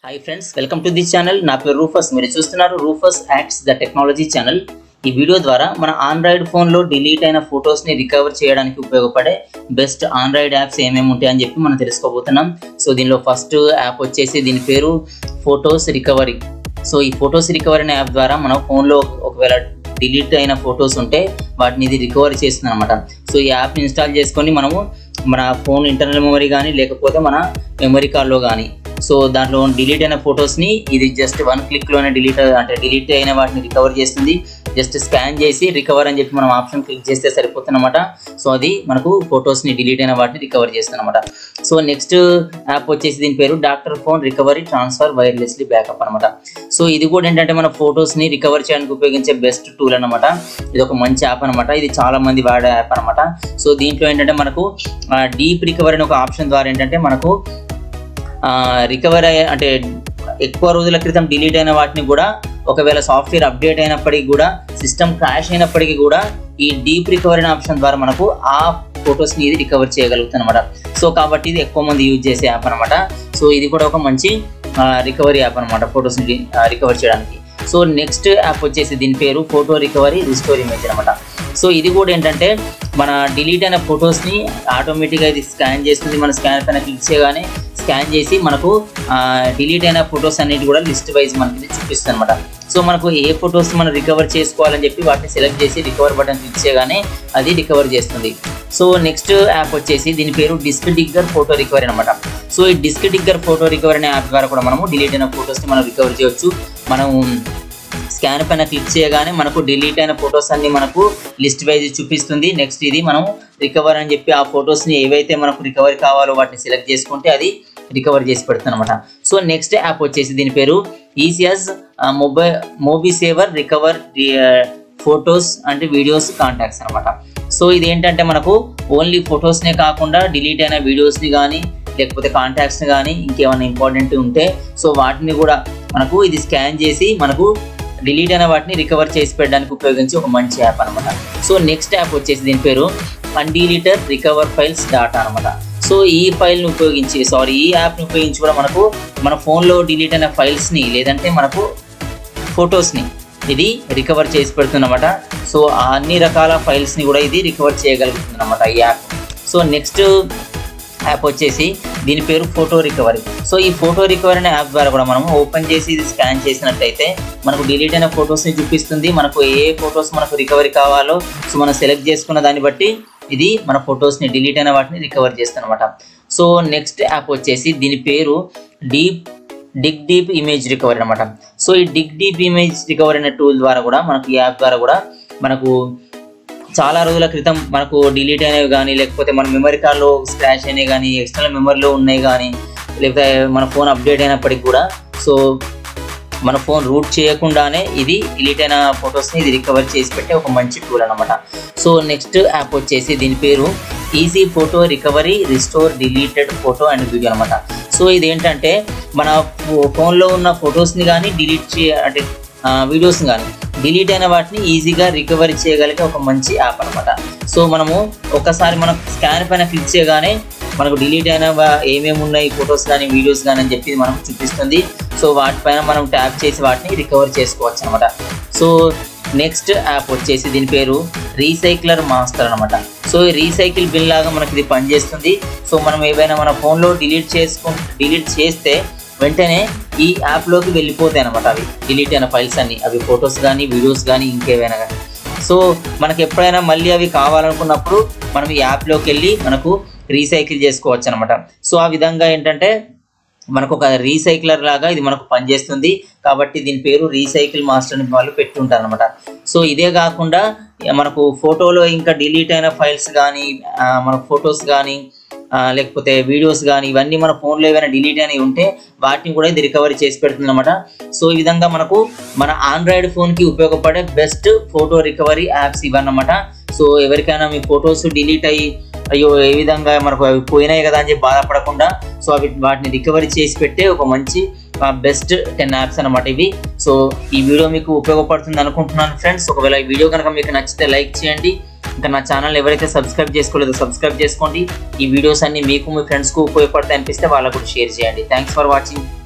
hi friends welcome to this channel నా పేరు Rufus మీరు చూస్తున్నారు Rufus acts the technology channel ఈ వీడియో ద్వారా మన ఆండ్రాయిడ్ ఫోన్లో డిలీట్ అయిన ఫొటోస్ని రికవర్ చేయడానికి ఉపయోగపడే బెస్ట్ ఆండ్రాయిడ్ యాప్స్ ఏమేమి ఉంటాయని చెప్పి మనం తెలుసుకోబోతున్నాం సో దీనిలో ఫస్ట్ యాప్ వచ్చేసి దీని పేరు ఫొటోస్ రికవరీ సో ఈ ఫొటోస్ రికవరీ అనే యాప్ ద్వారా మనం ఫోన్లో ఒకవేళ డిలీట్ అయిన ఫొటోస్ ఉంటే వాటిని ఇది రికవర్ చేస్తుంది అనమాట సో ఈ యాప్ని ఇన్స్టాల్ చేసుకొని మనము మన ఫోన్ ఇంటర్నల్ మెమరీ కానీ లేకపోతే మన మెమరీ కార్డ్లో కానీ సో దాంట్లో డిలీట్ అయిన ఫొటోస్ని ఇది జస్ట్ వన్ క్లిక్లోనే డిలీట్ అంటే డిలీట్ అయిన వాటిని రికవర్ చేస్తుంది జస్ట్ స్కాన్ చేసి రికవర్ అని చెప్పి మనం ఆప్షన్ క్లిక్ చేస్తే సరిపోతుందన్నమాట సో అది మనకు ఫొటోస్ని డిలీట్ అయిన వాటిని రికవర్ చేస్తుంది అనమాట సో నెక్స్ట్ యాప్ వచ్చేసి దీని పేరు doctor phone recovery transfer wirelessly backup అనమాట సో ఇది కూడా ఏంటంటే మన ఫొటోస్ని రికవర్ చేయడానికి ఉపయోగించే బెస్ట్ టూల్ అనమాట ఇది ఒక మంచి యాప్ అనమాట ఇది చాలా మంది వాడే యాప్ అనమాట సో దీంట్లో ఏంటంటే మనకు డీప్ రికవరీ అనే ఒక ఆప్షన్ ద్వారా ఏంటంటే మనకు రికవర్ అయ్యే అంటే ఎక్కువ రోజుల క్రితం డిలీట్ అయిన వాటిని కూడా ఒకవేళ సాఫ్ట్వేర్ అప్డేట్ అయినప్పటికీ కూడా సిస్టమ్ క్రాష్ అయినప్పటికీ కూడా ఈ డీప్ రికవరీ ఆప్షన్ ద్వారా మనకు ఆ ఫొటోస్ని ఇది రికవర్ చేయగలుగుతుంది అనమాట సో కాబట్టి ఇది ఎక్కువ మంది యూజ్ చేసే యాప్ అనమాట సో ఇది కూడా ఒక మంచి రికవరీ యాప్ అనమాట ఫొటోస్ని రికవర్ చేయడానికి సో నెక్స్ట్ యాప్ వచ్చేసి దీని పేరు ఫోటో రికవరీ రిస్టోర్ ఇమేజ్ అనమాట సో ఇది కూడా ఏంటంటే మన డిలీట్ అయిన ఫొటోస్ని ఆటోమేటిక్గా ఇది స్కాన్ చేస్తుంది మన స్కాన్ పైన క్లిక్ చేయగానే స్కాన్ చేసి మనకు డిలీట్ అయిన ఫొటోస్ అన్నిటి కూడా లిస్ట్ వైజ్ మనకి చూపిస్తుంది అనమాట సో మనకు ఏ ఫొటోస్ మనం రికవర్ చేసుకోవాలని చెప్పి వాటిని సెలెక్ట్ చేసి రికవర్ బటన్ క్లిక్ చేయగానే అది రికవర్ చేస్తుంది సో నెక్స్ట్ యాప్ వచ్చేసి దీని పేరు డిస్క్ డిగ్గర్ ఫోటో రికవరీ అనమాట సో ఈ డిస్క్ డిగ్గర్ ఫోటో రికవరీ అనే యాప్ ద్వారా కూడా మనము డిలీట్ అయిన ఫొటోస్ని మనం రికవర్ చేయొచ్చు మనం స్కాన్ పైన క్లిక్ చేయగానే మనకు డిలీట్ అయిన ఫొటోస్ అన్ని మనకు లిస్ట్ వైజ్ చూపిస్తుంది నెక్స్ట్ ఇది మనం రికవర్ అని చెప్పి ఆ ఫొటోస్ని ఏవైతే మనకు రికవర్ కావాలో వాటిని సెలెక్ట్ చేసుకుంటే అది రికవర్ చేసి పెడుతుంది అనమాట సో నెక్స్ట్ యాప్ వచ్చేసి దీని పేరు EaseUS mobile movie saver recover photos అంటే వీడియోస్ కాంటాక్ట్స్ అనమాట సో ఇది ఏంటంటే మనకు ఓన్లీ ఫొటోస్నే కాకుండా డిలీట్ అయిన వీడియోస్ని కానీ లేకపోతే కాంటాక్ట్స్ని కానీ ఇంకేమైనా ఇంపార్టెంట్ ఉంటే సో వాటిని కూడా మనకు ఇది స్కాన్ చేసి మనకు డిలీట్ అయిన వాటిని రికవర్ చేసి పెట్టడానికి ఉపయోగించి ఒక మంచి యాప్ అనమాట సో నెక్స్ట్ యాప్ వచ్చేసి దీని పేరు అన్డిలీటర్ రికవర్ ఫైల్స్ డాటా అనమాట సో ఈ ఫైల్ని ఉపయోగించి సారీ ఈ యాప్ని ఉపయోగించి కూడా మనకు మన ఫోన్లో డిలీట్ అయిన ఫైల్స్ని లేదంటే మనకు ఫొటోస్ని ఇది రికవర్ చేసి పెడుతుందన్నమాట సో అన్ని రకాల ఫైల్స్ని కూడా ఇది రికవర్ చేయగలుగుతుంది అనమాట ఈ యాప్ సో నెక్స్ట్ యాప్ వచ్చేసి దీని పేరు ఫోటో రికవరీ సో ఈ ఫోటో రికవరీ అనే యాప్ ద్వారా కూడా మనం ఓపెన్ చేసి ఇది స్కాన్ చేసినట్టయితే మనకు డిలీట్ అయిన ఫొటోస్ని చూపిస్తుంది మనకు ఏ ఫొటోస్ మనకు రికవరీ కావాలో సో మనం సెలెక్ట్ చేసుకున్న దాన్ని బట్టి ఇది మన ఫొటోస్ని డిలీట్ అయిన వాటిని రికవర్ చేస్తుంది అనమాట సో నెక్స్ట్ యాప్ వచ్చేసి దీని పేరు deep dig deep image recovery అనమాట సో ఈ డిగ్ డీప్ ఇమేజ్ రికవరీ అనే టూల్ ద్వారా కూడా మనకు ఈ యాప్ ద్వారా కూడా మనకు చాలా రోజుల క్రితం మనకు డిలీట్ అయినవి కానీ లేకపోతే మన మెమరీ కార్డ్లో స్క్రాచ్ అయినవి కానీ ఎక్స్టర్నల్ మెమరీలో ఉన్నాయి కానీ లేకపోతే మన ఫోన్ అప్డేట్ అయినప్పటికి కూడా సో మన ఫోన్ రూట్ చేయకుండానే ఇది డిలీట్ అయిన ఫొటోస్ని ఇది రికవర్ చేసి పెట్టే ఒక మంచి టూల్ అనమాట సో నెక్స్ట్ యాప్ వచ్చేసి దీని పేరు easy photo recovery restore deleted photo and video అనమాట సో ఇది ఏంటంటే మన ఫోన్లో ఉన్న ఫొటోస్ని కానీ డిలీట్ చే అంటే వీడియోస్ని కానీ డిలీట్ అయిన వాటిని ఈజీగా రికవరీ చేయగలిగే ఒక మంచి యాప్ అనమాట సో మనము ఒకసారి మనం స్కాన్ పైన క్లిక్ చేయగానే మనకు డిలీట్ అయిన ఏమేమి ఉన్నాయి ఫొటోస్ కానీ వీడియోస్ కానీ అని చెప్పి మనకు చూపిస్తుంది సో వాటిపైన మనం ట్యాప్ చేసి వాటిని రికవర్ చేసుకోవచ్చు అనమాట సో నెక్స్ట్ యాప్ వచ్చేసి దీని పేరు రీసైక్లర్ మాస్టర్ అనమాట సో ఈ రీసైకిల్ బిల్ లాగా మనకి ఇది పనిచేస్తుంది సో మనం ఏవైనా మన ఫోన్లో డిలీట్ చేసుకు డిలీట్ చేస్తే వెంటనే ఈ యాప్లోకి వెళ్ళిపోతాయి అనమాట అవి డిలీట్ అయిన ఫైల్స్ అన్ని అవి ఫొటోస్ కానీ వీడియోస్ కానీ ఇంకేవైనా కానీ సో మనకి ఎప్పుడైనా మళ్ళీ అవి కావాలనుకున్నప్పుడు మనం ఈ యాప్లోకి వెళ్ళి మనకు రీసైకిల్ చేసుకోవచ్చు అనమాట సో ఆ విధంగా ఏంటంటే మనకు ఒక రీసైక్లర్ లాగా ఇది మనకు పనిచేస్తుంది కాబట్టి దీని పేరు రీసైకిల్ మాస్టర్ అని వాళ్ళు పెట్టుంటారు అనమాట సో ఇదే కాకుండా మనకు ఫోటోలో ఇంకా డిలీట్ అయిన ఫైల్స్ కానీ మన ఫొటోస్ కానీ లేకపోతే వీడియోస్ కానీ ఇవన్నీ మన ఫోన్లో ఏమైనా డిలీట్ అయినవి ఉంటే వాటిని కూడా ఇది రికవరీ చేసి పెడుతుంది అనమాట సో ఈ విధంగా మనకు మన ఆండ్రాయిడ్ ఫోన్కి ఉపయోగపడే బెస్ట్ ఫోటో రికవరీ యాప్స్ ఇవన్నమాట సో ఎవరికైనా మీ ఫొటోస్ డిలీట్ అయ్యి అయ్యో ఏ విధంగా మనకు అవి పోయినాయి కదా అని చెప్పి బాధపడకుండా సో అవి వాటిని రికవరీ చేసి పెట్టే ఒక మంచి బెస్ట్ టెన్ యాప్స్ అనమాట ఇవి సో ఈ వీడియో మీకు ఉపయోగపడుతుంది అనుకుంటున్నాను ఫ్రెండ్స్ ఒకవేళ ఈ వీడియో కనుక మీకు నచ్చితే లైక్ చేయండి ఇంకా నా ఛానల్ ఎవరైతే సబ్స్క్రైబ్ చేసుకోలేదో సబ్స్క్రైబ్ చేసుకోండి ఈ వీడియోస్ అన్ని మీకు మీ ఫ్రెండ్స్కు ఉపయోగపడతాయి అనిపిస్తే వాళ్ళకు షేర్ చేయండి థ్యాంక్స్ ఫర్ వాచింగ్